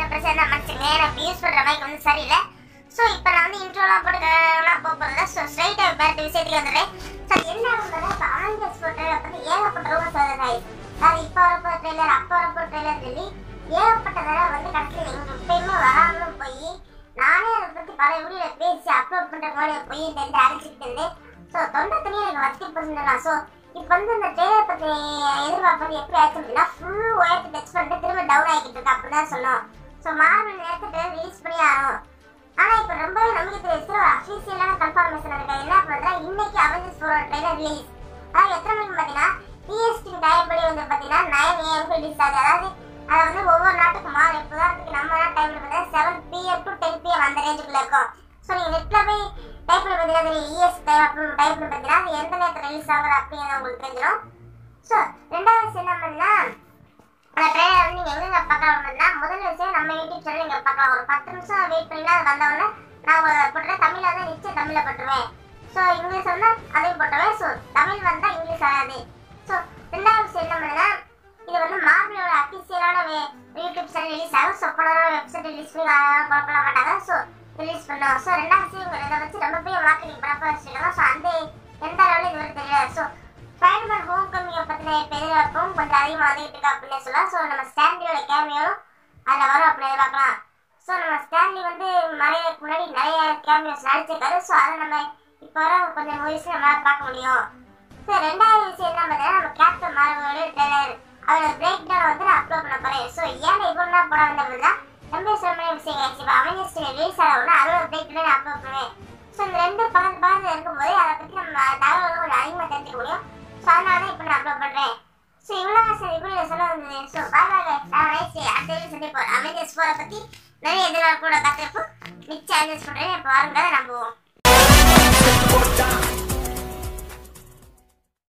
பிரச்சனை தான் மனுஷங்க எனக்கு யூஸ் பண்ற மைக் வந்து சரியில்லை ஸோ இப்போ நான் வந்து இன்ட்ரோலாம் போட்டு நான் போக போகிறத ஸோ ஸ்ட்ரைட்டாக வேறு விஷயத்துக்கு வந்துடுறேன் ஸோ என்ன ஆகுதுன்னா இப்போ அவெஞ்சர்ஸ் ட்ரெயிலர் பற்றி ஏகப்பட்ட ரூபா சொல்லுது அது இப்போ வரப்போ ட்ரெய்லர் அப்போ வரப்போ ட்ரெய்லர் சொல்லி ஏகப்பட்ட தடவை வந்து கடைசியில் எங்க எப்பயுமே வராமலும் போய் நானே அதை பற்றி பல வீடியோ பேசி அப்லோட் பண்ணுற மாதிரி போய் இந்த அடிச்சுக்கிட்டு இருந்தேன் ஸோ தொண்டை தனியாக எனக்கு வத்தி போயிருந்தேன் ஸோ இப்போ வந்து இந்த ட்ரெய்லர் பற்றி எதிர்பார்ப்பது எப்படி ஆச்சு அப்படின்னா ஃபுல் ஒயர்த்து டச் பண்ணிட்டு திரும்ப டவுன் ஆகிக்கிட்டு இருக்கு அப்படி தான் சொன்னோம் ஸோ மார்வல் நேரத்துக்கு ரிலீஸ் பண்ணி ஆகும் ஆனா இப்ப ரொம்பவே நம்பிக்கை தெரிவிச்சு ஒரு அஃபீஷியலான கன்ஃபர்மேஷன் இருக்கு என்ன பண்றா இன்னைக்கு அவெஞ்சர்ஸ் ஃபோர் ட்ரெய்லர் ரிலீஸ் அதாவது எத்தனை மணிக்கு பாத்தீங்கன்னா பிஎஸ்டி டைம் படி வந்து பாத்தீங்கன்னா நைன் ஏஎம் ரிலீஸ் ஆகுது அதாவது அது வந்து ஒவ்வொரு நாட்டுக்கு மாறும் இப்போ உதாரணத்துக்கு நம்ம நாட்டு டைம்ல பார்த்தீங்கன்னா seven PM to ten PM அந்த ரேஞ்சுக்குள்ள இருக்கும் ஸோ நீங்க நெட்ல போய் டைப் பண்ணி பார்த்தீங்கன்னா இஎஸ் டைம் அப்படின்னு டைப் பண்ணி பார்த்தீங்கன்னா அது எந்த நேரத்தில் ரிலீஸ் ஆகுது அப்படிங்கிறது உங்களுக்கு தெரிஞ்சிடும் ஸோ ரெண்டாவது விஷயம் என்ன பண்ணா அந்த ட்ரெயிலர் வந்து நீங்க எங்க பார்க்கலாம் அப்படின்னா முதல் விஷயம் நம்ம யூடியூப் சேனல் நீங்க பார்க்கலாம் ஒரு பத்து நிமிஷம் வெயிட் பண்ணி அது வந்தவொடனே நான் உங்களுக்கு போட்டுறேன் தமிழ்ல தான் நிச்சயம் தமிழ்ல போட்டுருவேன் ஸோ இங்கிலீஷ் வந்தா அதையும் போட்டுருவேன் ஸோ தமிழ் வந்தா இங்கிலீஷ் வராது ஸோ ரெண்டாவது விஷயம் என்ன பண்ணுன்னா இது வந்து மார்பிளோட அஃபிஷியலான யூடியூப் சேனல் ரிலீஸ் ஆகும் ஸோ போனோட வெப்சைட் ரிலீஸ் பண்ணி குழப்பம் மாட்டாங்க ஸோ ரிலீஸ் பண்ணோம் ஸோ ரெண்டாவது விஷயம் இவங்க இதை வச்சு ரொம்ப பெரிய மார்க்கெட்டிங் ப்ராப்பர் வச்சுருக்காங்க ஸோ அந்த எந்த அளவில் இது வரை தெரியல ஸோ ஸ்பைடர்மேன் ஹோம் கமிங்கை பற்றின இப்போ எதிர்பார்ப்பும் கொஞ்சம் அதிகமாக வந்துகிட்டு இருக்கு அப்படின்னு சொல்லலாம் ஸோ நம்ம ஸ்டான்லியோட கேமியோடும் அதில் வரும் அப்படின்னு எதிர்பார்க்கலாம் ஸோ நம்ம ஸ்டான்லி வந்து மறையதுக்கு முன்னாடி நிறைய கேமியோஸ் நடிச்சிருக்காரு ஸோ அதை நம்ம இப்போ வர கொஞ்சம் மூவிஸ் நம்மளால பார்க்க முடியும் ஸோ ரெண்டாவது விஷயம் என்ன பார்த்தீங்கன்னா நம்ம கேப்டன் மார்வலோட ட்ரெய்லர் அதோட பிரேக் டவுன் வந்து நான் அப்லோட் பண்ண போகிறேன் ஸோ ஏன் இவ்வளோ நாள் போட வந்ததுன்னா ரொம்ப சொன்ன விஷயம் ஆச்சு இப்போ அவெஞ்சர்ஸ் ரிலீஸ் ஆகணும்னா அதோட பிரேக் டவுன் நான் அப்லோட் பண்ணுவேன் ஸோ இந்த ரெண்டு பக்கத்து பக்கத்தில் இருக்கும்போது அதை பற்றி நம்ம தகவல்கள் கொஞ்சம் அதிகமாக தெரிஞ்சுக்க முடியும் ஸோ அதனால தான் இப்போ நான் அப்லோட் பண்ணுறேன் ஸோ இவ்வளோ சார் இப்படி சொல்ல வந்தது ஸோ பாய் பாய் நான் நைஸ் அடுத்த வீடியோ சந்திப்போம் அவெஞ்சர்ஸ் போரை பற்றி நிறைய எதிர்பார்ப்போட கற்றுப்போம் மிச்சம் அவெஞ்சர்ஸ் பண்ணுறேன் இப்போ வாருங்க நம்புவோம்